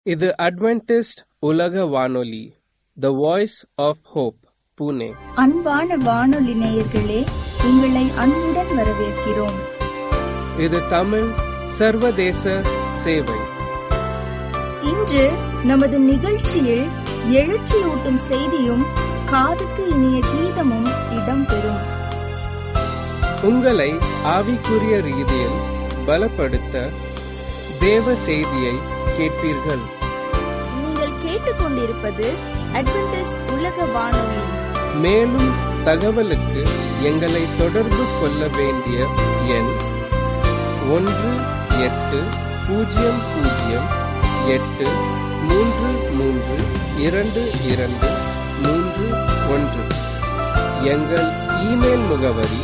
இது அட்வென்டிஸ்ட் உலக வானொலி the voice of hope Pune அன்பான வானொலி நேயர்களே உங்களை அன்புடன் வரவேற்கிறோம் இது தமிழ் சர்வதேச சேவை இன்று நமது நிகழ்ச்சியில் எழுச்சியூட்டும் செய்தியும் காதுக்கு இனிய கீதமும் இடம்பெறும் உங்களை ஆவிக்குரிய ரீதியில் பலப்படுத்த தேவ செய்தியை கேட்பீர்கள் நீங்கள் கேட்டுக்கொண்டிருப்பது அட்வென்டிஸ் உலக வானொலி மேலும் தகவலுக்கு எங்களை தொடர்பு கொள்ள வேண்டிய எண் ஒன்று எட்டு பூஜ்ஜியம் பூஜ்ஜியம் எட்டு மூன்று மூன்று இரண்டு இரண்டு மூன்று ஒன்று எங்கள் இமெயில் முகவரி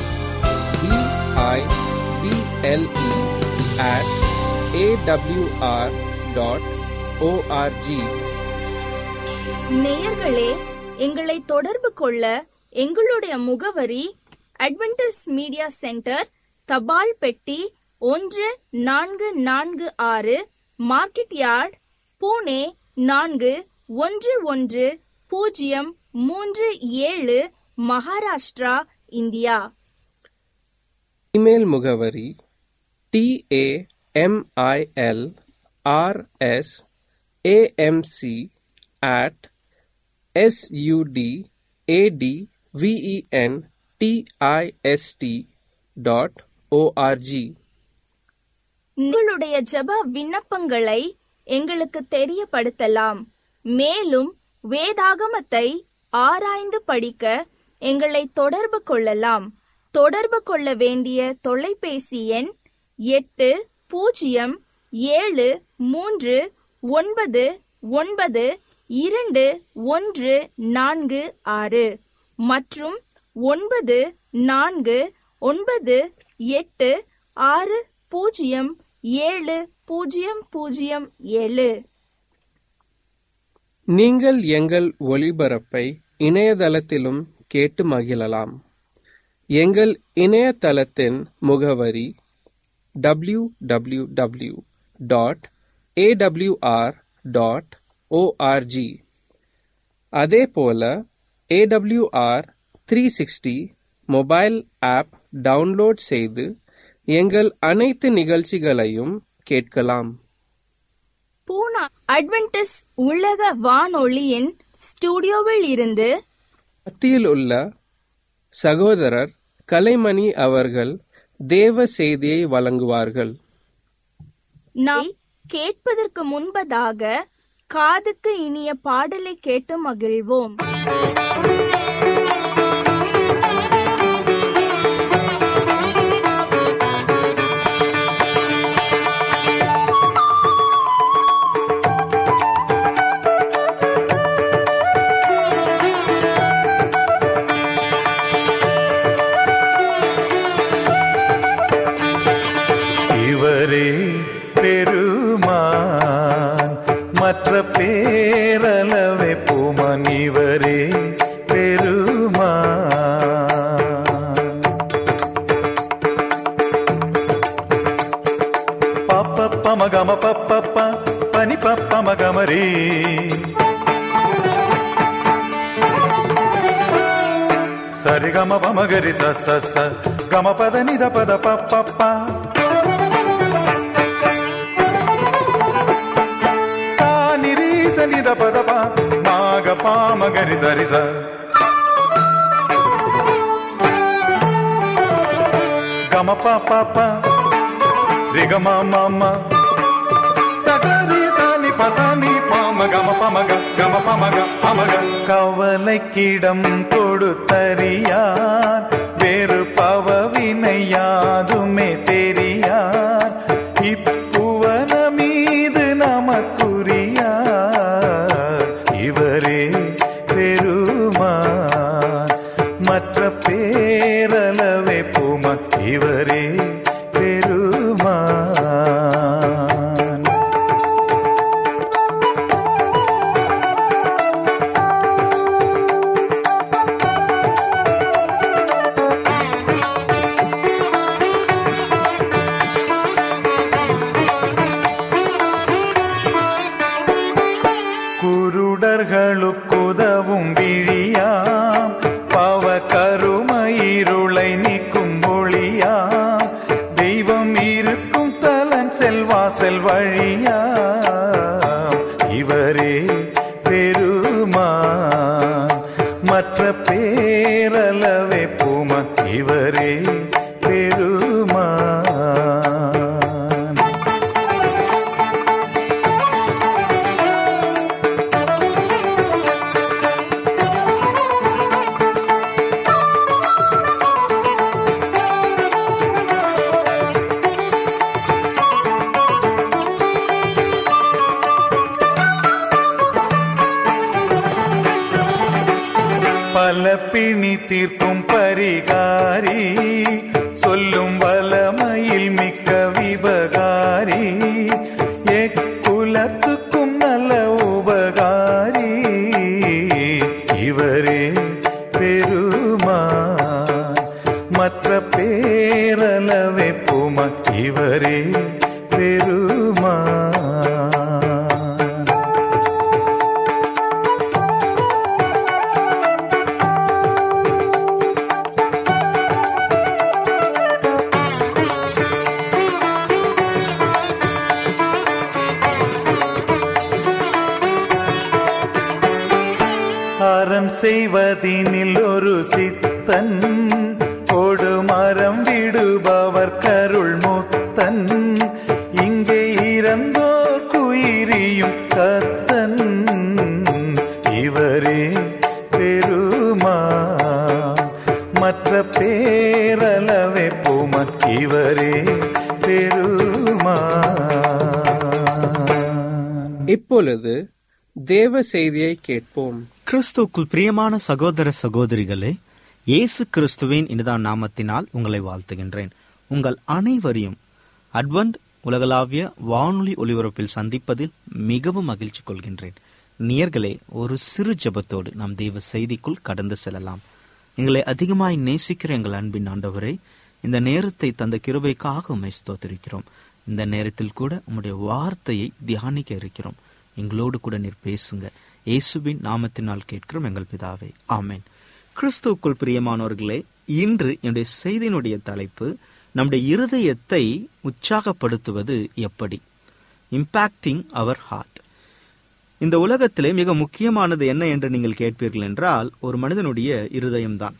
BIBLE at AWR dot ORG நேயர்களே எங்களை தொடர்பு கொள்ள எங்களுடைய முகவரி அட்வென்டிஸ் மீடியா சென்டர் தபால் பெட்டி ஒன்று நான்கு நான்கு ஆறு மார்க்கெட் யார்ட் பூனே நான்கு ஒன்று ஒன்று பூஜ்ஜியம் மூன்று ஏழு மகாராஷ்டிரா இந்தியா இமெயில் முகவரி TAMIL RS AMC at SUD AD VEN DIST dot ORG உங்களுடைய ஜெப விண்ணப்பங்களை எங்களுக்கு தெரியப்படுத்தலாம் மேலும் வேதாகமத்தை ஆராய்ந்து படிக்க எங்களை தொடர்பு கொள்ளலாம் தொடர்பு கொள்ள வேண்டிய தொலைபேசி எண் எட்டு பூஜ்ஜியம் ஏழு மூன்று ஒன்பது ஒன்பது இரண்டு ஒன்று நான்கு ஆறு மற்றும் ஒன்பது நான்கு ஒன்பது எட்டு ஆறு பூஜ்ஜியம் ஏழு பூஜ்ஜியம் பூஜ்ஜியம் ஏழு நீங்கள் எங்கள் ஒளிபரப்பை இணையதளத்திலும் கேட்டு மகிழலாம் எங்கள் இணையதளத்தின் முகவரி W W W dot AWR dot ORG அதே போல AWR three sixty mobile app download செய்து எங்கள் அனைத்து நிகழ்ச்சிகளையும் கேட்கலாம் பூனா அட்வென்டிஸ் உலக வானொலியின் ஸ்டுடியோவில் இருந்து மத்தியில் உள்ள சகோதரர் கலைமணி அவர்கள் தேவ செய்தியை வழங்குவார்கள் நாம் கேட்பதற்கு முன்பதாக காதுக்கு இனிய பாடலை கேட்டு மகிழ்வோம் இவரே பெருமான் மற்ற பேரளவே பூமான் இவரே பெருமான் பப்ப மகம பப்ப பனி பப்ப மகமரே சரி கம பமகரி ச ச ச கம பத நித பத பப்ப சா நிரி ச நித பத ப மாக பாமகரி சரி ச கம ப ப ப ரி கம ம ம சகரி சானி பசானி பாம கம பமக கம பமக பமக கவலைக்கிடம் கொடுத்தறியார் வேறு பவவினை யாதுமே தெரியார் இப்புவன மீது நமக்குரியார் இவரே பெருமான் மற்ற பேரளவே பூமான் இவரே பெருமான் குருடர்களுக்குதவும் விழியாம் பாவ கருமயிருளை நீக்கும் ஒளியாம் தெய்வம் இருக்கும் தலன் செல்வாசல் வழியா இவரே பெருமான் மற்ற பேரளவே பூம இவரே பெருமான் பல பிணி தீர்க்கும் பரிகாரி சொல்லும் வலமையில் மிக்க விபகாரி எக்குலத்துக்கும் நல்ல உபகாரி இவரே பெருமான் மற்ற பேரளவே பும இவரே பெருமான் அறம் செய்வதினில் ஒரு சித்தன் கொடு மரம் விடுபவர் கருள் முத்தன் இங்கே இறந்தோர் குயிரியும் கத்தன் இவரே பெருமான் மற்ற பேரளவே பூம இவரே பெருமான் இப்பொழுது தேவ செய்தியை கேட்போம் கிறிஸ்துவுக்குள் பிரியமான சகோதர சகோதரிகளே இயேசு கிறிஸ்துவின் இனிதான நாமத்தினால் உங்களை வாழ்த்துகின்றேன் உங்கள் அனைவரையும் அட்வன்ட் உலகளாவிய வானொலி ஒலிபரப்பில் சந்திப்பதில் மிகவும் மகிழ்ச்சி கொள்கின்றேன் நேயர்களே ஒரு சிறு ஜெபத்தோடு நாம் தெய்வ செய்திக்குள் கடந்து செல்லலாம் எங்களை அதிகமாய் நேசிக்கிற எங்கள் அன்பின் ஆண்டவரே இந்த நேரத்தை தந்த கிருபைக்காக உம்மை ஸ்தோத்திரிக்கிறோம் இந்த நேரத்தில் கூட உம்முடைய வார்த்தையை தியானிக்க இருக்கிறோம் எங்களோடு கூட நீர் பேசுங்க இயேசுவின் நாமத்தினால் கேட்கிறோம் எங்கள் பிதாவே ஆமென் கிறிஸ்துவுக்குள் பிரியமானவர்களே இன்று என்னுடைய செய்தியினுடைய தலைப்பு நம்முடைய இருதயத்தை உற்சாகப்படுத்துவது எப்படி இம்பாக்டிங் அவர் ஹார்ட் இந்த உலகத்திலே மிக முக்கியமானது என்ன என்று நீங்கள் கேட்பீர்கள் என்றால் ஒரு மனிதனுடைய இருதயம்தான்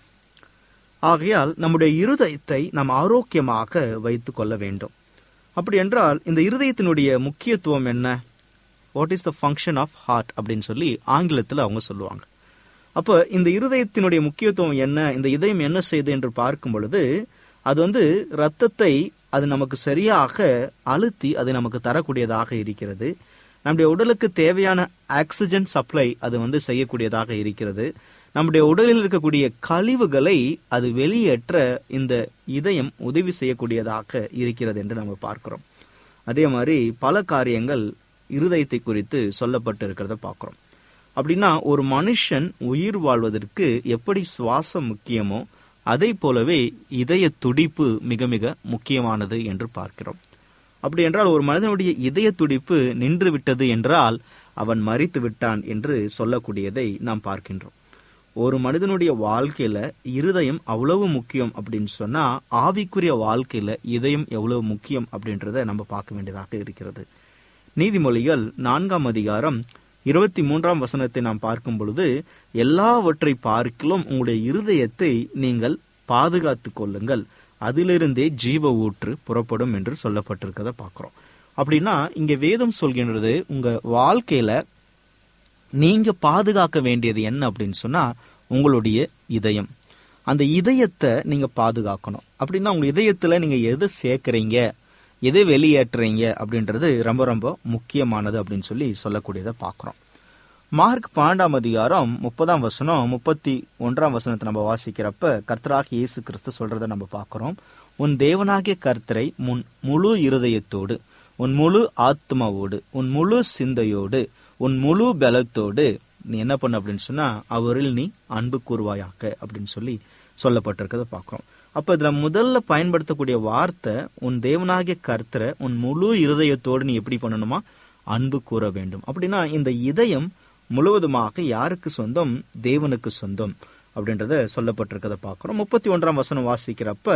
ஆகையால் நம்முடைய இருதயத்தை நாம் ஆரோக்கியமாக வைத்துக் கொள்ள வேண்டும் அப்படி என்றால் இந்த இருதயத்தினுடைய முக்கியத்துவம் என்ன what is the function of heart அப்படின்னு சொல்லி ஆங்கிலத்தில் அவங்க சொல்லுவாங்க அப்போ இந்த இருதயத்தினுடைய முக்கியத்துவம் என்ன இந்த இதயம் என்ன செய்யுது என்று பார்க்கும் பொழுது அது வந்து ரத்தத்தை அது நமக்கு சரியாக அழுத்தி அது நமக்கு தரக்கூடியதாக இருக்கிறது நம்முடைய உடலுக்கு தேவையான ஆக்சிஜன் சப்ளை அது வந்து செய்யக்கூடியதாக இருக்கிறது நம்முடைய உடலில் இருக்கக்கூடிய கழிவுகளை அது வெளியேற்ற இந்த இதயம் உதவி செய்யக்கூடியதாக இருக்கிறது என்று நம்ம பார்க்கிறோம் அதே மாதிரி பல காரியங்கள் இருதயத்தை குறித்து சொல்லப்பட்டு இருக்கிறத பார்க்கிறோம் அப்படின்னா ஒரு மனுஷன் உயிர் வாழ்வதற்கு எப்படி சுவாசம் முக்கியமோ அதை போலவே இதய துடிப்பு மிக மிக முக்கியமானது என்று பார்க்கிறோம் அப்படி என்றால் ஒரு மனிதனுடைய இதய துடிப்பு நின்று விட்டது என்றால் அவன் மறித்து விட்டான் என்று சொல்லக்கூடியதை நாம் பார்க்கின்றோம் ஒரு மனிதனுடைய வாழ்க்கையில இருதயம் அவ்வளவு முக்கியம் அப்படின்னு சொன்னா ஆவிக்குரிய வாழ்க்கையில இதயம் எவ்வளவு முக்கியம் அப்படின்றத நம்ம பார்க்க வேண்டியதாக இருக்கிறது நீதிமொழிகள் நான்காம் அதிகாரம் இருபத்தி மூன்றாம் வசனத்தை நாம் பார்க்கும் பொழுது எல்லாவற்றை பார்க்கிலும் உங்களுடைய இருதயத்தை நீங்கள் பாதுகாத்துக் கொள்ளுங்கள் அதிலிருந்தே ஜீவ ஊற்று புறப்படும் என்று சொல்லப்பட்டிருக்கிறத பார்க்கிறோம் அப்படின்னா இங்க வேதம் சொல்கின்றது உங்க வாழ்க்கையில நீங்க பாதுகாக்க வேண்டியது என்ன அப்படின்னு சொன்னா உங்களுடைய இதயம் அந்த இதயத்தை நீங்க பாதுகாக்கணும் அப்படின்னா உங்க இதயத்துல நீங்க எதை சேர்க்கறீங்க எதை வெளியேற்றுறீங்க அப்படின்றது ரொம்ப ரொம்ப முக்கியமானது அப்படின்னு சொல்லி சொல்லக்கூடியதை பார்க்கிறோம் மார்க் பன்னெண்டாம் அதிகாரம் முப்பதாம் வசனம் முப்பத்தி ஒன்றாம் வசனத்தை நம்ம வாசிக்கிறப்ப கர்த்தராக இயேசு கிறிஸ்து சொல்றதை நம்ம பார்க்கிறோம் உன் தேவனாகிய கர்த்தரை முன் முழு இருதயத்தோடு உன் முழு ஆத்மாவோடு உன் முழு சிந்தையோடு உன் முழு பலத்தோடு நீ என்ன பண்ண அப்படின்னு சொன்னா அவரில் நீ அன்பு கூறுவாயாக்க அப்படின்னு சொல்லி சொல்லப்பட்டிருக்கிறத பார்க்கிறோம் அப்ப இதுல முதல்ல பயன்படுத்தக்கூடிய வார்த்தை உன் தேவனாகிய கர்த்தரை உன் முழு இருதயத்தோடு நீ எப்படி பண்ணணுமா அன்பு கூற வேண்டும் அப்படின்னா இந்த இதயம் முழுவதுமாக யாருக்கு சொந்தம் தேவனுக்கு சொந்தம் அப்படின்றத சொல்லப்பட்டிருக்கதை பார்க்கிறோம் முப்பத்தி ஒன்றாம் வசனம் வாசிக்கிறப்ப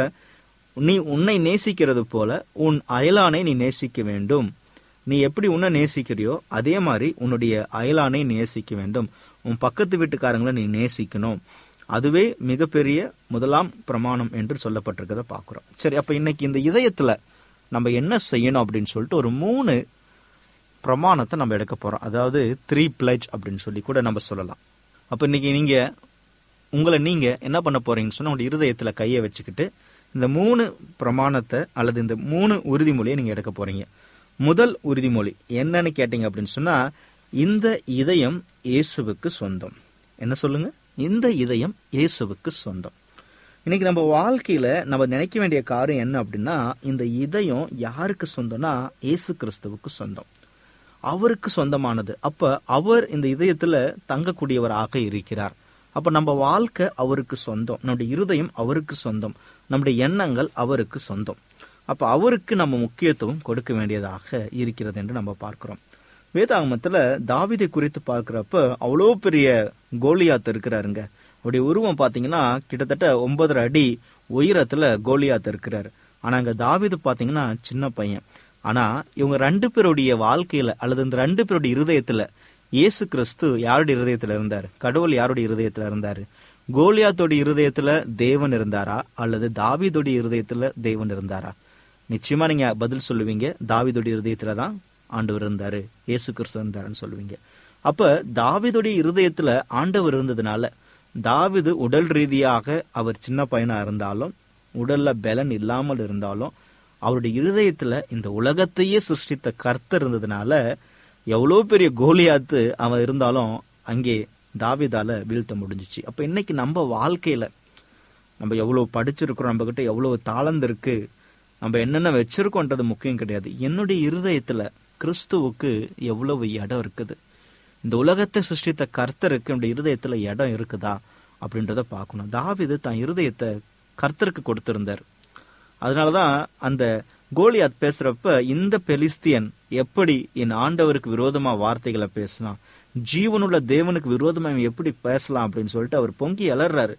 நீ உன்னை நேசிக்கிறது போல உன் அயலானை நீ நேசிக்க வேண்டும் நீ எப்படி உன்னை நேசிக்கிறியோ அதே மாதிரி உன்னுடைய அயலானை நேசிக்க வேண்டும் உன் பக்கத்து வீட்டுக்காரங்களை நீ நேசிக்கணும் அதுவே மிகப்பெரிய முதலாம் பிரமாணம் என்று சொல்லப்பட்டிருக்கதை பார்க்கிறோம் சரி அப்ப இன்னைக்கு இந்த இதயத்துல நம்ம என்ன செய்யணும் அப்படின்னு சொல்லிட்டு ஒரு மூணு பிரமாணத்தை நம்ம எடுக்க போறோம் அதாவது த்ரீ பிளட்ஜ் அப்படின்னு சொல்லி கூட நம்ம சொல்லலாம் அப்ப இன்னைக்கு நீங்க உங்களை நீங்க என்ன பண்ண போறீங்கன்னு சொன்னா உங்களுடைய இருதயத்துல கையை வச்சுக்கிட்டு இந்த மூணு பிரமாணத்தை அல்லது இந்த மூணு உறுதிமொழியை நீங்க எடுக்க போறீங்க முதல் உறுதிமொழி என்னன்னு கேட்டீங்க அப்படின்னு சொன்னா இந்த இதயம் இயேசுவுக்கு சொந்தம் என்ன சொல்லுங்க இந்த இதயம் இயேசுவுக்கு சொந்தம் இன்னைக்கு நம்ம வாழ்க்கையில நம்ம நினைக்க வேண்டிய காரியம் என்ன அப்படின்னா இந்த இதயம் யாருக்கு சொந்தம்னா இயேசு கிறிஸ்துவுக்கு சொந்தம் அவருக்கு சொந்தமானது அப்ப அவர் இந்த இதயத்துல தங்கக்கூடியவராக இருக்கிறார் அப்ப நம்ம வாழ்க்கை அவருக்கு சொந்தம் நம்முடைய இருதயம் அவருக்கு சொந்தம் நம்முடைய எண்ணங்கள் அவருக்கு சொந்தம் அப்ப அவருக்கு நம்ம முக்கியத்துவம் கொடுக்க வேண்டியதாக இருக்கிறது என்று நம்ம பார்க்கிறோம் வேதாகமத்துல தாவிதை குறித்து பார்க்கிறப்ப அவ்வளோ பெரிய கோலியாத் இருக்கிறாருங்க அவருடைய உருவம் பாத்தீங்கன்னா கிட்டத்தட்ட ஒன்பதரை அடி உயரத்துல கோலியாத் இருக்கிறாரு ஆனா அங்க தாவிது பாத்தீங்கன்னா சின்ன பையன் ஆனா இவங்க ரெண்டு பேருடைய வாழ்க்கையில அல்லது இந்த ரெண்டு பேருடைய இருதயத்துல இயேசு கிறிஸ்து யாருடைய இருதயத்துல இருந்தார் கடவுள் யாருடைய இருதயத்துல இருந்தாரு கோலியாத்தோடைய இருதயத்துல தேவன் இருந்தாரா அல்லது தாவீதுடைய இருதயத்துல தேவன் இருந்தாரா நிச்சயமா நீங்க பதில் சொல்லுவீங்க தாவீதுடைய இருதயத்துல தான் ஆண்டவர் இருந்தாரு இயேசு கிறிஸ்து இருந்தாருன்னு சொல்லுவீங்க அப்ப தாவீதுடைய இருதயத்துல ஆண்டவர் இருந்ததுனால தாவீது உடல் ரீதியாக அவர் சின்ன பையனா இருந்தாலும் உடல்ல பலன் இல்லாமல் இருந்தாலும் அவருடைய இருதயத்துல இந்த உலகத்தையே சிருஷ்டித்த கர்த்தர் இருந்ததுனால எவ்வளோ பெரிய கோலியாத்து அவன் இருந்தாலும் அங்கே தாவிதால வீழ்த்த முடிஞ்சிச்சு அப்ப இன்னைக்கு நம்ம வாழ்க்கையில நம்ம எவ்வளவு படிச்சிருக்கிறோம் நம்ம கிட்ட எவ்வளவு தாளந்து இருக்கு நம்ம என்னென்ன வச்சிருக்கோன்றது முக்கியம் கிடையாது என்னுடைய இருதயத்துல கிறிஸ்துவுக்கு எவ்வளவு இடம் இருக்குது இந்த உலகத்தை சிருஷ்டித்த கர்த்தருக்கு நம்முடைய இருதயத்துல இடம் இருக்குதா அப்படின்றத பார்க்கணும் தாவிது தன் இருதயத்தை கர்த்தருக்கு கொடுத்திருந்தார் அதனாலதான் அந்த கோலியாத் பேசுறப்ப இந்த பெலிஸ்தியன் எப்படி என் ஆண்டவருக்கு விரோதமா வார்த்தைகளை பேசினான் ஜீவனுள்ள தேவனுக்கு விரோதமா இவன் எப்படி பேசலாம் அப்படின்னு சொல்லிட்டு அவர் பொங்கி எழறாரு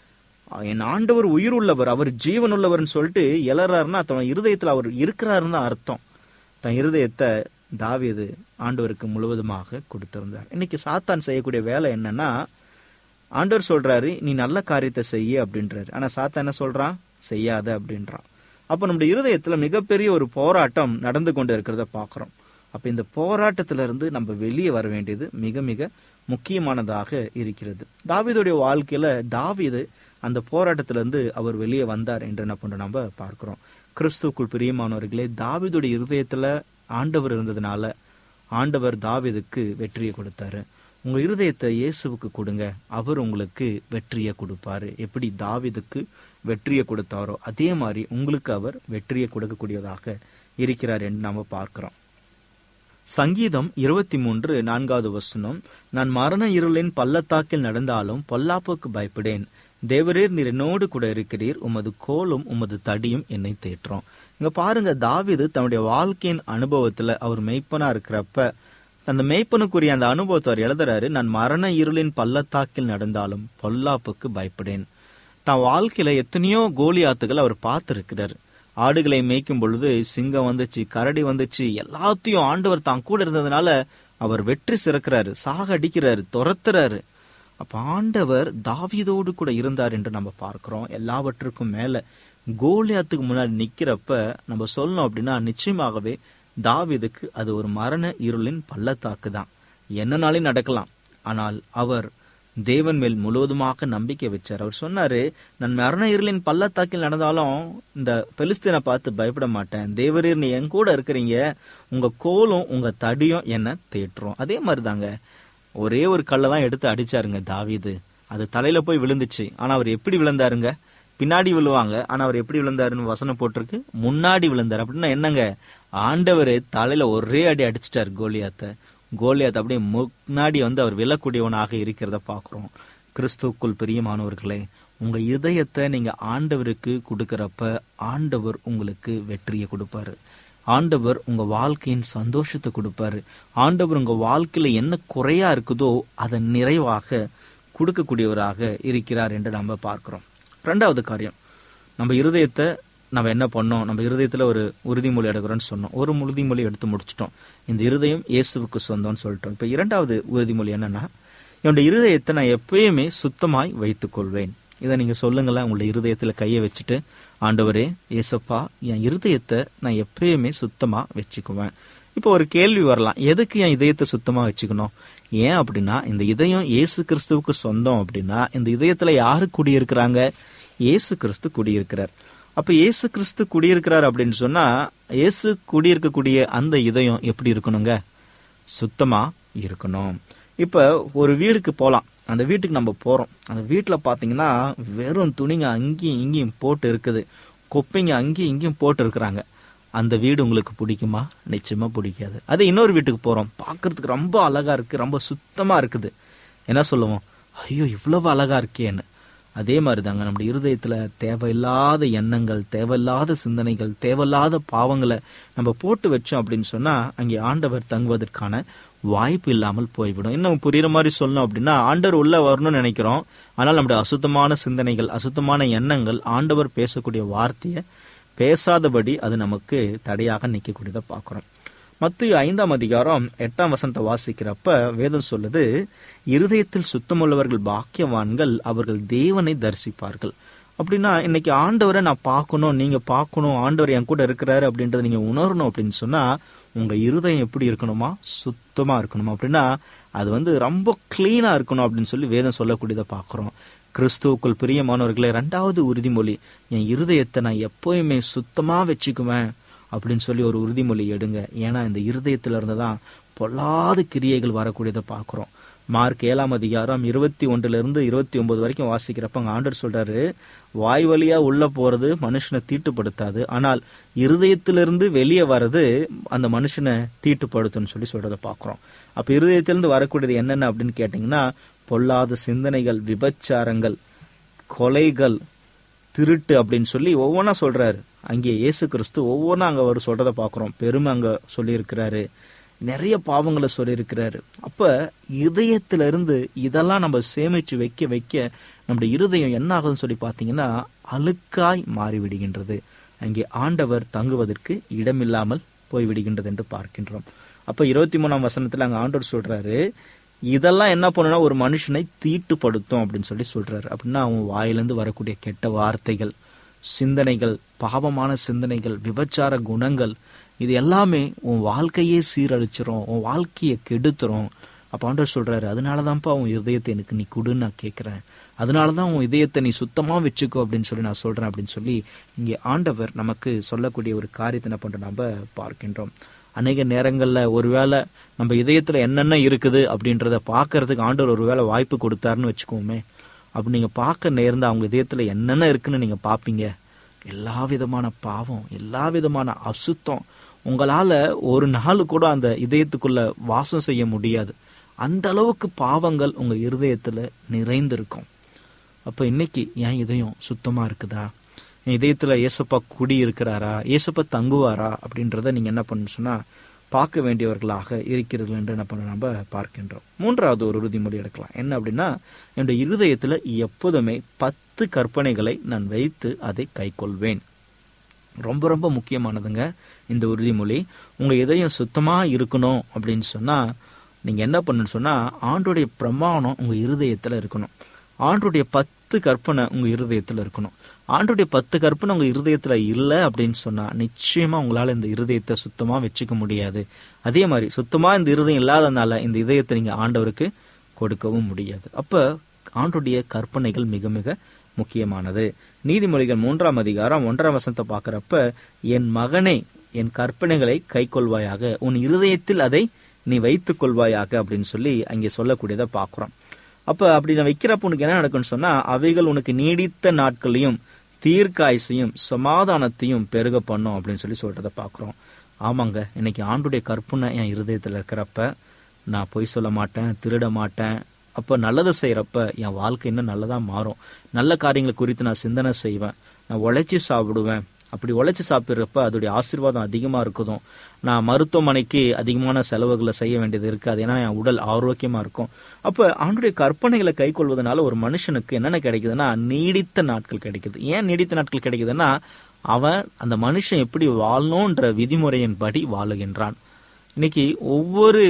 என் ஆண்டவர் உயிர் உள்ளவர் அவர் ஜீவன் உள்ளவர்னு சொல்லிட்டு எழறாருன்னா தன் இருதயத்துல அவர் இருக்கிறாருன்னு தான் அர்த்தம் தன் இருதயத்தை தாவியது ஆண்டவருக்கு முழுவதுமாக கொடுத்திருந்தார் இன்னைக்கு சாத்தான் செய்யக்கூடிய வேலை என்னன்னா ஆண்டவர் சொல்றாரு நீ நல்ல காரியத்தை செய்ய அப்படின்றாரு ஆனா சாத்தான் என்ன சொல்றான் செய்யாத அப்படின்றான் அப்ப நம்முடைய இருதயத்துல மிகப்பெரிய ஒரு போராட்டம் நடந்து கொண்டு இருக்கிறத பாக்குறோம் அப்ப இந்த போராட்டத்தில இருந்து நம்ம வெளியே வர வேண்டியது மிக மிக முக்கியமானதாக இருக்கிறது தாவீதுடைய வாழ்க்கையில தாவீது அந்த போராட்டத்திலிருந்து அவர் வெளியே வந்தார் என்று என்ன பண்றோம் நம்ம பார்க்கிறோம் கிறிஸ்துக்குள் பிரியமானவர்களே தாவீதுடைய இருதயத்துல ஆண்டவர் இருந்ததுனால ஆண்டவர் தாவீதுக்கு வெற்றியை கொடுத்தாரு உங்க இருதயத்தை இயேசுவுக்கு கொடுங்க அவர் உங்களுக்கு வெற்றியை கொடுப்பாரு எப்படி தாவீதுக்கு வெற்றியை கொடுத்தாரோ அதே மாதிரி உங்களுக்கு அவர் வெற்றியை கொடுக்கக்கூடியதாக இருக்கிறார் என்று நாம பார்க்கிறோம் சங்கீதம் இருபத்தி மூன்று நான்காவது வசனம் நான் மரண இருளின் பள்ளத்தாக்கில் நடந்தாலும் பொல்லாப்புக்கு பயப்படேன் தேவரீர் நீர் என்னோடு கூட இருக்கிறீர் உமது கோலும் உமது தடியும் என்னை தேற்றும் இங்க பாருங்க தாவிது தன்னுடைய வாழ்க்கையின் அனுபவத்துல அவர் மெய்ப்பனா இருக்கிறப்ப அந்த மெய்ப்பனுக்குரிய அந்த அனுபவத்தை அவர் எழுதுறாரு நான் மரண இருளின் பள்ளத்தாக்கில் நடந்தாலும் பொல்லாப்புக்கு பயப்படேன் தான் வாழ்க்கையில எத்தனையோ கோலியாத்துகள் அவர் பார்த்திருக்கிறார் ஆடுகளை மேய்க்கும் பொழுது சிங்கம் வந்துச்சு கரடி வந்துச்சு எல்லாத்தையும் ஆண்டவர் தான் கூட இருந்ததுனால அவர் வெற்றி சிறக்கிறாரு சாக அடிக்கிறாரு துரத்துறாரு அப்ப ஆண்டவர் தாவீதோடு கூட இருந்தார் என்று நம்ம பார்க்கிறோம் எல்லாவற்றுக்கும் மேல கோலியாத்துக்கு முன்னாடி நிக்கிறப்ப நம்ம சொல்லணும் அப்படின்னா நிச்சயமாகவே தாவீதுக்கு அது ஒரு மரண இருளின் பள்ளத்தாக்கு தான் என்னனாலும் நடக்கலாம் ஆனால் அவர் தேவன் மேல் முழுவதுமாக நம்பிக்கை வச்சார் அவர் சொன்னாரு நான் மரண இருளின் பள்ளத்தாக்கில் நடந்தாலும் இந்த பெலிஸ்தீனை பார்த்து பயப்பட மாட்டேன் தேவரீர் நீ என் கூட இருக்கிறீங்க உங்க கோலும் உங்க தடியும் என்ன தேற்றும் அதே மாதிரிதாங்க ஒரே ஒரு கல்லை தான் எடுத்து அடிச்சாருங்க தாவீது அது தலையில போய் விழுந்துச்சு ஆனா அவர் எப்படி விழுந்தாருங்க பின்னாடி விழுவாங்க ஆனா அவர் எப்படி விழுந்தாருன்னு வசனம் போட்டிருக்கு முன்னாடி விழுந்தார் அப்படின்னா என்னங்க ஆண்டவர் தலையில ஒரே அடி அடிச்சிட்டார் கோலியாத்த கோலியாத் அப்படியே முன்னாடி வந்து அவர் விழக்கூடியவனாக இருக்கிறத பாக்குறோம் கிறிஸ்துக்குள் பிரியமானவர்களே உங்க இதயத்தை நீங்க ஆண்டவருக்கு கொடுக்கறப்ப ஆண்டவர் உங்களுக்கு வெற்றியை கொடுப்பாரு ஆண்டவர் உங்க வாழ்க்கையின் சந்தோஷத்தை கொடுப்பாரு ஆண்டவர் உங்க வாழ்க்கையில என்ன குறையா இருக்குதோ அதை நிறைவாக கொடுக்கக்கூடியவராக இருக்கிறார் என்று நம்ம பார்க்கிறோம் ரெண்டாவது காரியம் நம்ம இருதயத்தை நம்ம என்ன பண்ணோம் நம்ம இருதயத்துல ஒரு உறுதிமொழி எடுக்கிறோம்னு சொன்னோம் ஒரு உறுதிமொழி எடுத்து முடிச்சிட்டோம் இந்த இருதயம் இயேசுவுக்கு சொந்தம்னு சொல்லிட்டோம் இப்ப இரண்டாவது உறுதிமொழி என்னன்னா என்னுடைய இருதயத்தை நான் எப்பயுமே சுத்தமாய் வைத்துக் கொள்வேன் இதை நீங்க சொல்லுங்களேன் உங்களுடைய இருதயத்துல கையை வச்சுட்டு ஆண்டவரே ஏசப்பா என் இருதயத்தை நான் எப்பயுமே சுத்தமா வச்சுக்குவேன் இப்போ ஒரு கேள்வி வரலாம் எதுக்கு என் இதயத்தை சுத்தமா வச்சுக்கணும் ஏன் அப்படின்னா இந்த இதயம் இயேசு கிறிஸ்துவுக்கு சொந்தம் அப்படின்னா இந்த இதயத்துல யாரு குடியிருக்கிறாங்க இயேசு கிறிஸ்து குடியிருக்கிறார் அப்ப இயேசு கிறிஸ்து குடியிருக்கிறார் அப்படின்னு சொன்னா இயேசு குடியிருக்கக்கூடிய அந்த இதயம் எப்படி இருக்கணுங்க சுத்தமா இருக்கணும் இப்ப ஒரு வீடுக்கு போலாம் அந்த வீட்டுக்கு நம்ம போறோம் அந்த வீட்டுல பாத்தீங்கன்னா வெறும் துணிங்க அங்கேயும் இங்கேயும் போட்டு இருக்குது குப்பைங்க அங்கேயும் இங்கேயும் போட்டு இருக்கிறாங்க அந்த வீடு உங்களுக்கு பிடிக்குமா நிச்சயமா பிடிக்காது அது இன்னொரு வீட்டுக்கு போறோம் பார்க்கிறதுக்கு ரொம்ப அழகா இருக்கு ரொம்ப சுத்தமா இருக்குது என்ன சொல்லுவோம் ஐயோ இவ்வளவு அழகா இருக்கேன்னு அதே மாதிரி தாங்க நம்முடைய இருதயத்துல தேவையில்லாத எண்ணங்கள் தேவையில்லாத சிந்தனைகள் தேவையில்லாத பாவங்களை நம்ம போட்டு வச்சோம் அப்படின்னு சொன்னா அங்கே ஆண்டவர் தங்குவதற்கான வாய்ப்பு இல்லாமல் போய்விடும் இன்னும் புரியுற மாதிரி சொல்லணும் அப்படின்னா ஆண்டவர் உள்ள வரணும்னு நினைக்கிறோம் ஆனால் நம்முடைய அசுத்தமான சிந்தனைகள் அசுத்தமான எண்ணங்கள் ஆண்டவர் பேசக்கூடிய வார்த்தையை பேசாதபடி அது நமக்கு தடையாக நிற்கக்கூடியதை பார்க்கிறோம் மத்திய ஐந்தாம் அதிகாரம் எட்டாம் வசனத்தை வாசிக்கிறப்ப வேதம் சொல்லுது இருதயத்தில் சுத்தமுள்ளவர்கள் பாக்கியவான்கள் அவர்கள் தேவனை தரிசிப்பார்கள் அப்படின்னா இன்னைக்கு ஆண்டவரை நான் பார்க்கணும் நீங்க பார்க்கணும் ஆண்டவர் என் கூட இருக்கிறாரு அப்படின்றத நீங்க உணரணும் அப்படின்னு சொன்னா உங்க இருதயம் எப்படி இருக்கணுமா சுத்தமா இருக்கணுமா அப்படின்னா அது வந்து ரொம்ப கிளீனா இருக்கணும் அப்படின்னு சொல்லி வேதம் சொல்லக்கூடியதை பார்க்கிறோம் கிறிஸ்துவுக்குள் பிரியமானவர்களே ரெண்டாவது உறுதிமொழி என் இருதயத்தை நான் எப்பயுமே சுத்தமா வச்சுக்குவேன் அப்படின்னு சொல்லி ஒரு உறுதிமொழி எடுங்க ஏன்னா இந்த இருதயத்துல இருந்து தான் பொல்லாத கிரியைகள் வரக்கூடியதை பார்க்கிறோம் மார்க் ஏழாம் அதிகாரம் இருபத்தி ஒன்றுல இருந்து இருபத்தி ஒன்பது வரைக்கும் வாசிக்கிறப்ப அங்க ஆண்டர் சொல்றாரு வாய் வழியா உள்ள போறது மனுஷனை தீட்டுப்படுத்தாது ஆனால் இருதயத்திலிருந்து வெளியே வர்றது அந்த மனுஷனை தீட்டுப்படுத்தும்னு சொல்லி சொல்றதை பார்க்கிறோம் அப்ப இருதயத்திலிருந்து வரக்கூடியது என்னென்ன அப்படின்னு கேட்டீங்கன்னா பொல்லாத சிந்தனைகள் விபச்சாரங்கள் கொலைகள் திருட்டு அப்படின்னு சொல்லி ஒவ்வொன்றா சொல்றாரு அங்கே இயேசு கிறிஸ்து ஒவ்வொன்றா அங்க அவர் சொல்றதை பார்க்கிறோம் பெருமை அங்க சொல்லியிருக்கிறாரு நிறைய பாவங்களை சொல்லியிருக்கிறாரு அப்ப இதயத்துல இருந்து இதெல்லாம் நம்ம சேமிச்சு வைக்க வைக்க நம்முடைய இருதயம் என்ன ஆகுதுன்னு சொல்லி பார்த்தீங்கன்னா அழுக்காய் மாறிவிடுகின்றது அங்கே ஆண்டவர் தங்குவதற்கு இடமில்லாமல் போய்விடுகின்றது என்று பார்க்கின்றோம் அப்ப இருபத்தி மூணாம் வசனத்துல அங்க ஆண்டவர் சொல்றாரு இதெல்லாம் என்ன பண்ணுனா ஒரு மனுஷனை தீட்டுப்படுத்தும் அப்படின்னு சொல்லி சொல்றாரு அப்படின்னா அவன் வாயிலிருந்து வரக்கூடிய கெட்ட வார்த்தைகள் சிந்தனைகள் பாவமான சிந்தனைகள் விபச்சார குணங்கள் இது எல்லாமே உன் வாழ்க்கையே சீரழிச்சிரும் உன் வாழ்க்கையை கெடுத்துரும் அப்ப ஆண்டவர் சொல்றாரு அதனாலதான்ப்பா உன் இதயத்தை எனக்கு நீ கொடுன்னு நான் கேட்கிறேன் அதனாலதான் உன் இதயத்தை நீ சுத்தமா வச்சுக்கோ அப்படின்னு சொல்லி நான் சொல்றேன் அப்படின்னு சொல்லி இங்கே ஆண்டவர் நமக்கு சொல்லக்கூடிய ஒரு காரியத்தை என்ன பண்றோம் நம்ம பார்க்கின்றோம் அநேக நேரங்கள்ல ஒருவேளை நம்ம இதயத்துல என்னென்ன இருக்குது அப்படின்றத பார்க்கறதுக்கு ஆண்டவர் ஒருவேளை வாய்ப்பு கொடுத்தாருன்னு வச்சுக்கோமே அப்படி நீங்க பார்க்க நேர்ந்த அவங்க இதயத்துல என்னென்ன இருக்குன்னு நீங்க பாப்பீங்க எல்லா விதமான பாவம் எல்லா விதமான அசுத்தம் உங்களால ஒரு நாள் கூட அந்த இதயத்துக்குள்ள வாசம் செய்ய முடியாது அந்த அளவுக்கு பாவங்கள் உங்க இருதயத்துல நிறைந்திருக்கும் அப்ப இன்னைக்கு என் இதயம் சுத்தமா இருக்குதா என் இதயத்துல ஏசப்பா குடி இருக்கிறாரா ஏசப்பா தங்குவாரா அப்படின்றத நீங்க என்ன பண்ணணும் சொன்னா பார்க்க வேண்டியவர்களாக இருக்கிறீர்கள் என்று என்ன பண்ண நம்ம பார்க்கின்றோம் மூன்றாவது ஒரு உறுதிமொழி எடுக்கலாம் என்ன அப்படின்னா என்னுடைய இருதயத்துல எப்போதுமே பத்து கற்பனைகளை நான் வைத்து அதை கைக்கொள்வேன் ரொம்ப ரொம்ப முக்கியமானதுங்க இந்த உறுதிமொழி உங்க இதயம் சுத்தமா இருக்கணும் அப்படின்னு சொன்னா நீங்க என்ன பண்ணணும்னு சொன்னா ஆண்டுடைய பிரமாணம் உங்க இருதயத்துல இருக்கணும் ஆண்டுடைய பத்து கற்பனை உங்க இருதயத்துல இருக்கணும் ஆண்டுடைய பத்து கற்பனை உங்க இருதயத்துல இல்லை அப்படின்னு சொன்னா நிச்சயமா உங்களால இந்த இருதயத்தை சுத்தமா வச்சுக்க முடியாது அதே மாதிரி சுத்தமா இந்த இருதயம் இல்லாதனால இந்த இதயத்தை நீங்க ஆண்டவருக்கு கொடுக்கவும் முடியாது அப்ப ஆண்டுடைய கற்பனைகள் மிக மிக முக்கியமானது நீதிமொழிகள் மூன்றாம் அதிகாரம் ஒன்றாம் வசனத்தை பார்க்கறப்ப என் மகனே என் கற்பனைகளை கைக்கொள்வாயாக உன் இருதயத்தில் அதை நீ வைத்துக் கொள்வாயாக அப்படின்னு சொல்லி அங்கே சொல்லக்கூடியதை பார்க்கிறோம் அப்ப அப்படி நான் வைக்கிறப்ப உனக்கு என்ன நடக்கும்னு சொன்னா அவைகள் உனக்கு நீடித்த நாட்களையும் தீர்க்காயசையும் சமாதானத்தையும் பெருக பண்ணும் அப்படின்னு சொல்லி சொல்றத பாக்குறோம் ஆமாங்க இன்னைக்கு ஆண்டுடைய கற்பனை என் இருதயத்துல இருக்கிறப்ப நான் பொய் சொல்ல மாட்டேன் திருட மாட்டேன் அப்ப நல்லதை செய்யறப்ப என் வாழ்க்கை இன்னும் நல்லதா மாறும் நல்ல காரியங்களை குறித்து நான் சிந்தனை செய்வேன் நான் உழைச்சி சாப்பிடுவேன் அப்படி உழைச்சி சாப்பிட்றப்ப அதோடைய ஆசீர்வாதம் அதிகமா இருக்குதும் நான் மருத்துவமனைக்கு அதிகமான செலவுகளை செய்ய வேண்டியது இருக்காது ஏன்னா என் உடல் ஆரோக்கியமா இருக்கும் அப்ப ஆண்டுடைய கற்பனைகளை கை கொள்வதனால ஒரு மனுஷனுக்கு என்னென்ன கிடைக்குதுன்னா நீடித்த நாட்கள் கிடைக்குது ஏன் நீடித்த நாட்கள் கிடைக்குதுன்னா அவன் அந்த மனுஷன் எப்படி வாழணுன்ற விதிமுறையின்படி வாழுகின்றான் இன்னைக்கு ஒவ்வொரு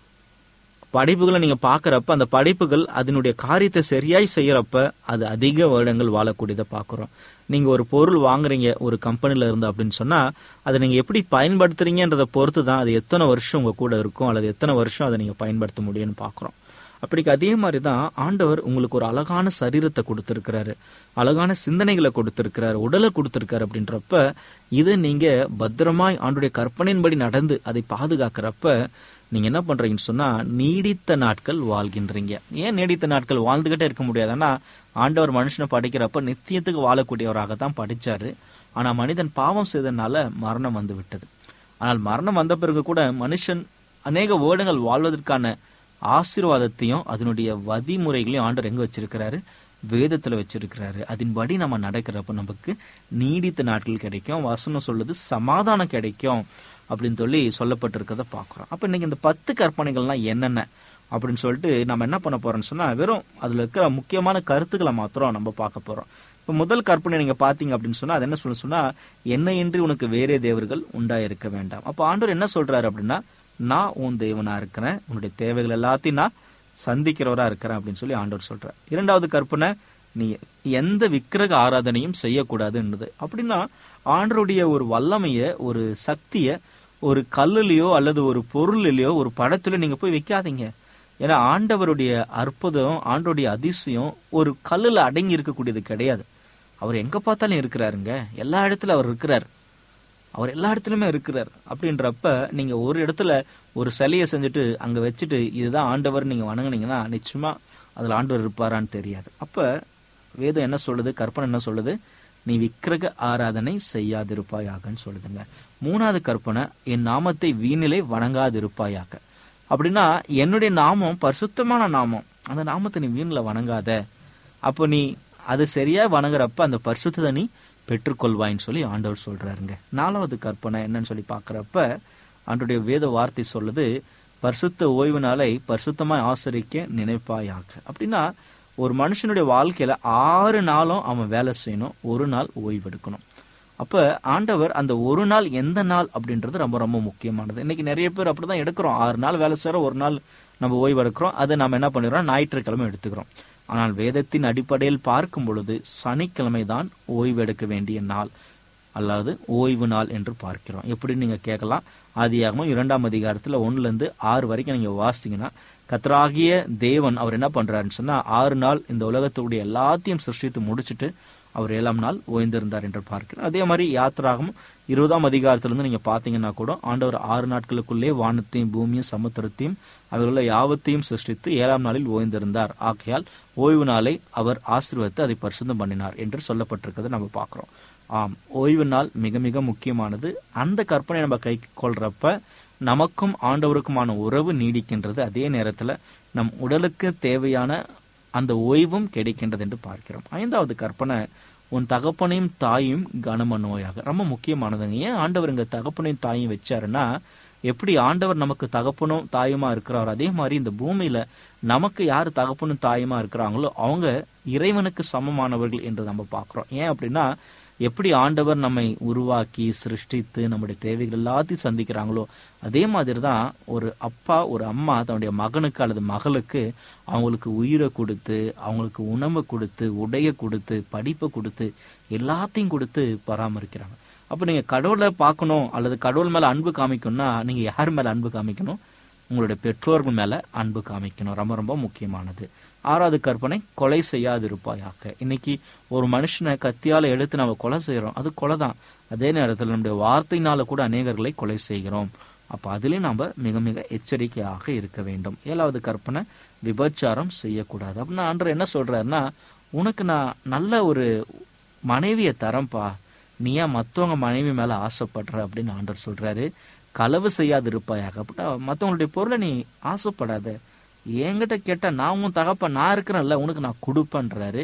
படைப்புகளை நீங்க பாக்குறப்ப அந்த படைப்புகள் அதனுடைய காரியத்தை சரியாய் செய்யறப்ப அது அதிக வருடங்கள் வாழக்கூடியதை பாக்குறோம் நீங்க ஒரு பொருள் வாங்குறீங்க ஒரு கம்பெனில இருந்து அப்படின்னு சொன்னா அதை நீங்க எப்படி பயன்படுத்துறீங்கன்றதை பொறுத்து தான் அது எத்தனை வருஷம் உங்க கூட இருக்கும் அல்லது எத்தனை வருஷம் அதை நீங்க பயன்படுத்த முடியும்னு பாக்குறோம் அப்படிக்கு அதே மாதிரி தான் ஆண்டவர் உங்களுக்கு ஒரு அழகான சரீரத்தை கொடுத்திருக்கிறாரு அழகான சிந்தனைகளை கொடுத்திருக்கிறாரு உடலை கொடுத்திருக்காரு அப்படின்றப்ப இதை நீங்க பத்திரமாய் ஆண்டுடைய கற்பனையின்படி நடந்து அதை பாதுகாக்கிறப்ப நீங்க என்ன பண்றீங்கன்னு சொன்னா நீடித்த நாட்கள் வாழ்கின்றீங்க ஏன் நீடித்த நாட்கள் வாழ்ந்துகிட்டே இருக்க முடியாதுன்னா ஆண்டவர் மனுஷனை படைக்கிறப்ப நித்தியத்துக்கு வாழக்கூடியவராக தான் படிச்சாரு ஆனா மனிதன் பாவம் செய்ததுனால மரணம் வந்து விட்டது ஆனால் மரணம் வந்த பிறகு கூட மனுஷன் அநேக வருடங்கள் வாழ்வதற்கான ஆசீர்வாதத்தையும் அதனுடைய வதிமுறைகளையும் ஆண்டவர் எங்க வச்சிருக்கிறாரு வேதத்துல வச்சிருக்கிறாரு அதன்படி நம்ம நடக்கிறப்ப நமக்கு நீடித்த நாட்கள் கிடைக்கும் வசனம் சொல்லுது சமாதானம் கிடைக்கும் அப்படின்னு சொல்லி சொல்லப்பட்டிருக்கிறத பார்க்குறோம் அப்போ இன்னைக்கு இந்த பத்து கற்பனைகள்லாம் என்னென்ன அப்படின்னு சொல்லிட்டு நம்ம என்ன பண்ண போறோம்னு சொன்னா வெறும் அதுல இருக்கிற முக்கியமான கருத்துக்களை மாத்திரம் நம்ம பார்க்க போறோம் இப்போ முதல் கற்பனை நீங்க பாத்தீங்க அப்படின்னு சொன்னா அது என்ன சொல்ல சொன்னா என்ன இன்றி உனக்கு வேறே தேவர்கள் உண்டாயிருக்க வேண்டாம் அப்போ ஆண்டவர் என்ன சொல்றாரு அப்படின்னா நான் உன் தேவனா இருக்கிறேன் உன்னுடைய தேவைகள் எல்லாத்தையும் நான் சந்திக்கிறவரா இருக்கிறேன் அப்படின்னு சொல்லி ஆண்டவர் சொல்றார் இரண்டாவது கற்பனை நீ எந்த விக்கிரக ஆராதனையும் செய்யக்கூடாதுன்றது அப்படின்னா ஆண்டருடைய ஒரு வல்லமைய ஒரு சக்திய ஒரு கல்லுலயோ அல்லது ஒரு பொருளிலையோ ஒரு படத்துல நீங்க போய் வைக்காதீங்க ஏன்னா ஆண்டவருடைய அற்புதம் ஆண்டவருடைய அதிசயம் ஒரு கல்லுல அடங்கி இருக்கக்கூடியது கிடையாது அவர் எங்க பார்த்தாலும் இருக்கிறாருங்க எல்லா இடத்துல அவர் இருக்கிறார் அவர் எல்லா இடத்துலயுமே இருக்கிறார் அப்படின்றப்ப நீங்க ஒரு இடத்துல ஒரு சிலையை செஞ்சுட்டு அங்க வச்சுட்டு இதுதான் ஆண்டவர் நீங்க வணங்குனீங்கன்னா நிச்சயமா அதுல ஆண்டவர் இருப்பாரான்னு தெரியாது அப்ப வேதம் என்ன சொல்லுது கற்பனை என்ன சொல்லுது நீ விக்கிரக ஆராதனை செய்யாதிருப்பாயாகன்னு சொல்லுதுங்க மூணாவது கற்பனை என் நாமத்தை வீணிலே வணங்காதிருப்பாயாக அப்படின்னா என்னுடைய நாமம் பரிசுத்தமான நாமம் அந்த நாமத்தை நீ வீணில வணங்காத அப்போ நீ அது சரியா வணங்குறப்ப அந்த பரிசுத்தத்தை நீ பெற்றுக்கொள்வாயின்னு சொல்லி ஆண்டவர் சொல்றாருங்க நாலாவது கற்பனை என்னன்னு சொல்லி பார்க்கறப்ப ஆண்டுடைய வேத வார்த்தை சொல்லுது பரிசுத்த ஓய்வு நாளை பரிசுத்தமாய் ஆசரிக்க நினைப்பாயாக அப்படின்னா ஒரு மனுஷனுடைய வாழ்க்கையில ஆறு நாளும் அவன் வேலை செய்யணும் ஒரு நாள் ஓய்வு எடுக்கணும் அப்ப ஆண்டவர் அந்த ஒரு நாள் எந்த நாள் அப்படின்றது ரொம்ப ரொம்ப முக்கியமானது இன்னைக்கு நிறைய பேர் அப்படிதான் எடுக்கிறோம் ஆறு நாள் வேலை செய்யறோம் ஒரு நாள் நம்ம ஓய்வு எடுக்கிறோம் அதை நம்ம என்ன பண்ணிடுறோம் ஞாயிற்றுக்கிழமை எடுத்துக்கிறோம் ஆனால் வேதத்தின் அடிப்படையில் பார்க்கும் பொழுது சனிக்கிழமை தான் ஓய்வு எடுக்க வேண்டிய நாள் அல்லாது ஓய்வு நாள் என்று பார்க்கிறோம் எப்படி நீங்க கேட்கலாம் ஆதியாகமும் இரண்டாம் அதிகாரத்துல ஒண்ணுல இருந்து ஆறு வரைக்கும் நீங்க வாசித்தீங்கன்னா கத்தராகிய தேவன் அவர் என்ன பண்றாருன்னு சொன்னா ஆறு நாள் இந்த உலகத்துடைய எல்லாத்தையும் சிருஷ்டித்து முடிச்சுட்டு அவர் ஏழாம் நாள் ஓய்ந்திருந்தார் என்று பார்க்கிறோம் அதே மாதிரி யாத்திராகும் இருபதாம் அதிகாரத்திலிருந்து நீங்க பாத்தீங்கன்னா கூட ஆண்டவர் ஆறு நாட்களுக்குள்ளே வானத்தையும் பூமியும் சமுத்திரத்தையும் அவர்கள யாவத்தையும் சிருஷ்டித்து ஏழாம் நாளில் ஓய்ந்திருந்தார் ஆகையால் ஓய்வு நாளை அவர் ஆசீர்வதித்து அதை பரிசுத்தம் பண்ணினார் என்று சொல்லப்பட்டிருக்கிறத நம்ம பார்க்கிறோம் ஆம் ஓய்வு நாள் மிக மிக முக்கியமானது அந்த கற்பனை நம்ம கை கொள்றப்ப நமக்கும் ஆண்டவருக்குமான உறவு நீடிக்கின்றது அதே நேரத்துல நம் உடலுக்கு தேவையான அந்த ஓய்வும் கிடைக்கின்றது என்று பார்க்கிறோம் ஐந்தாவது கற்பனை உன் தகப்பனையும் தாயும் கனம நோயாக ரொம்ப முக்கியமானதுங்க ஏன் ஆண்டவர் இங்க தகப்பனையும் தாயும் வச்சாருன்னா எப்படி ஆண்டவர் நமக்கு தகப்பனும் தாயுமா இருக்கிறாரோ அதே மாதிரி இந்த பூமியில நமக்கு யார் தகப்பனும் தாயுமா இருக்கிறாங்களோ அவங்க இறைவனுக்கு சமமானவர்கள் என்று நம்ம பார்க்கிறோம் ஏன் அப்படின்னா எப்படி ஆண்டவர் நம்மை உருவாக்கி சிருஷ்டித்து நம்முடைய தேவைகள் எல்லாத்தையும் சந்திக்கிறாங்களோ அதே மாதிரி தான் ஒரு அப்பா ஒரு அம்மா தன்னுடைய மகனுக்கு அல்லது மகளுக்கு அவங்களுக்கு உயிரை கொடுத்து அவங்களுக்கு உணவை கொடுத்து உடைய கொடுத்து படிப்பை கொடுத்து எல்லாத்தையும் கொடுத்து பராமரிக்கிறாங்க அப்போ நீங்க கடவுளை பார்க்கணும் அல்லது கடவுள் மேல அன்பு காமிக்கணும்னா நீங்க யார் மேல அன்பு காமிக்கணும் உங்களுடைய பெற்றோர்கள் மேல அன்பு காமிக்கணும் ரொம்ப ரொம்ப முக்கியமானது ஆறாவது கற்பனை கொலை செய்யாதிருப்பாயாக இன்னைக்கு ஒரு மனுஷனை கத்தியால எடுத்து நம்ம கொலை செய்யறோம் அது கொலை தான் அதே நேரத்தில் நம்முடைய வார்த்தையினால கூட அநேகர்களை கொலை செய்கிறோம் அப்ப அதுலயும் நாம மிக மிக எச்சரிக்கையாக இருக்க வேண்டும் ஏழாவது கற்பனை விபச்சாரம் செய்யக்கூடாது அப்படின்னா ஆண்டர் என்ன சொல்றாருன்னா உனக்கு நான் நல்ல ஒரு மனைவியை தரேன்ப்பா நீ ஏன் மற்றவங்க மனைவி மேல ஆசைப்படுற அப்படின்னு ஆண்டர் சொல்றாரு களவு செய்யாது இருப்பாயாக அப்படின்னா மற்றவங்களுடைய பொருளை நீ ஆசைப்படாத என்கிட்ட கேட்டா நான் உன் தகப்ப நான் இருக்கிறேன்ல உனக்கு நான் கொடுப்பேன்றாரு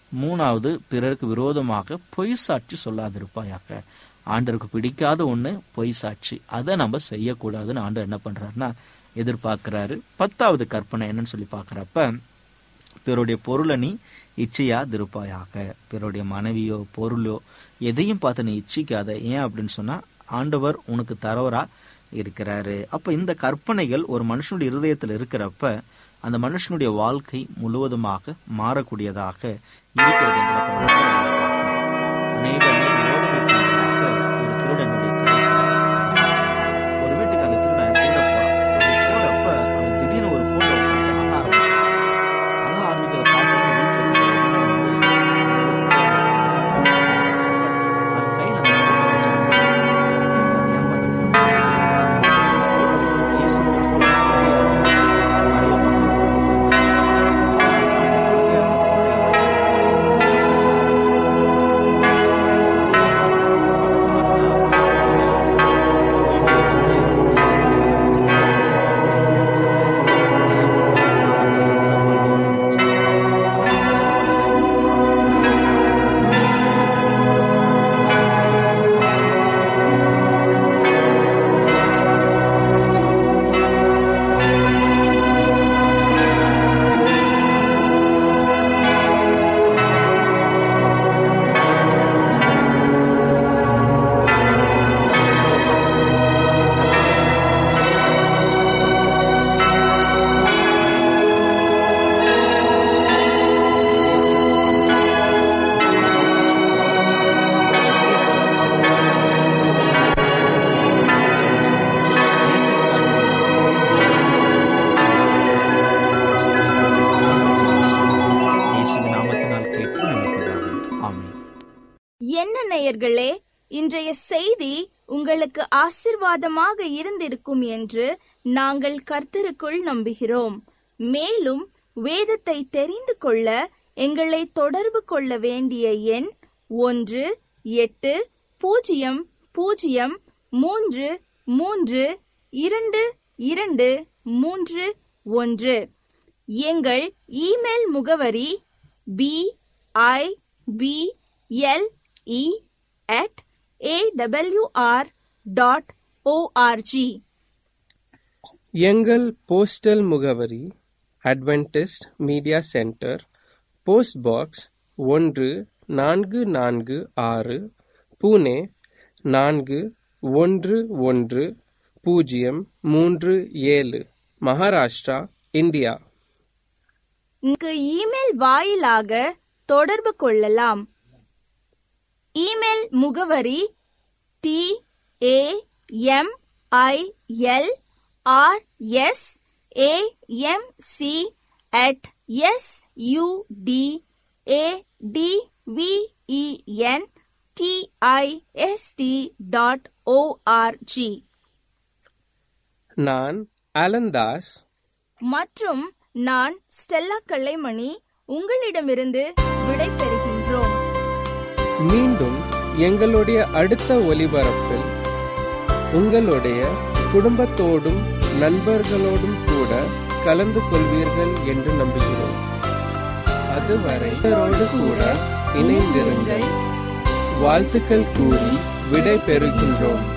மூணாவது பிறருக்கு விரோதமாக பொய் சாட்சி சொல்லாதிருப்பாயாக ஆண்டருக்கு பிடிக்காத ஒண்ணு பொய் சாட்சி அதை நம்ம செய்யக்கூடாதுன்னு ஆண்டர் என்ன பண்றாருன்னா எதிர்பார்க்கிறாரு பத்தாவது கற்பனை என்னன்னு சொல்லி பார்க்கறப்ப பிறருடைய பொருளை நீ இச்சையாதிருப்பாயாக பிறருடைய மனைவியோ பொருளோ எதையும் பார்த்து நீ இச்சிக்காத ஏன் அப்படின்னு சொன்னா ஆண்டவர் உனக்கு தரவரா இருக்கிறாரு அப்ப இந்த கற்பனைகள் ஒரு மனுஷனுடைய இருதயத்தில் இருக்கிறப்ப அந்த மனுஷனுடைய வாழ்க்கை முழுவதுமாக மாறக்கூடியதாக இருக்கிறது என்று நம்ம பார்க்கிறோம். அநேக அநேக ஓடுகளுக்கு முன்பாக ஒரு திருடனுடைய கதை சொல்லப்பட்டிருக்கிறது. ஒரு வீட்டுக்கு அந்த திருடன் திருட போறான் போறப்ப அவன் திடீர்னு ஒரு போட்டோ பார்த்து அழ ஆரம்பிக்கிறான் அழ ஆரம்பிக்கிறத பார்த்தோன்னே வீட்டுல இருக்கிற எல்லாரும் வந்து அவன் கையில அந்த photo வச்சிருந்தாங்க. கேட்கிறாங்க, "ஏம்மா அந்த photo வச்சிருக்கீங்க?" அந்த photo இயேசு கிறிஸ்து வரையப்பட்ட ஒரு photo. இயேசுவின் நாமத்தினால் கேட்டு நல்ல பிதாவே. ஆமென் என்ன நேயர்களே இன்றைய செய்தி உங்களுக்கு ஆசிர்வாதமாக இருந்திருக்கும் என்று நாங்கள் கர்த்தருக்குள் நம்புகிறோம் மேலும் வேதத்தை தெரிந்து கொள்ள எங்களை தொடர்பு கொள்ள வேண்டிய எண் ஒன்று எட்டு பூஜ்ஜியம் பூஜ்ஜியம் மூன்று மூன்று இரண்டு இரண்டு மூன்று ஒன்று எங்கள் இமெயில் முகவரி B I B L E at AWR dot ORG எங்கள் போஸ்டல் முகவரி Adventist media centre post box ஒன்று நான்கு நான்கு ஆறு புனே நான்கு ஒன்று ஒன்று பூஜ்ஜியம் மூன்று ஏழு மகாராஷ்டிரா இந்தியா இங்கு இமெயில் வாயிலாக தொடர்பு கொள்ளலாம் இமெயில் முகவரி T A M I L R S A M C at S U D A D V E N T I S T dot ORG நான் அலந்தாஸ் மற்றும் நான் ஸ்டெல்லா கல்லைமணி உங்களிடமிருந்து விடை பெறுகின்றோம் மீண்டும் எங்களுடைய அடுத்த ஒலிபரப்பில் உங்களுடைய குடும்பத்தோடும் நண்பர்களோடும் கூட கலந்து கொள்வீர்கள் என்று நம்புகிறோம் அதுவரை இவரோடு கூட இணைந்திருங்கள் வாழ்த்துக்கள் கூறி விடை பெறுகின்றோம்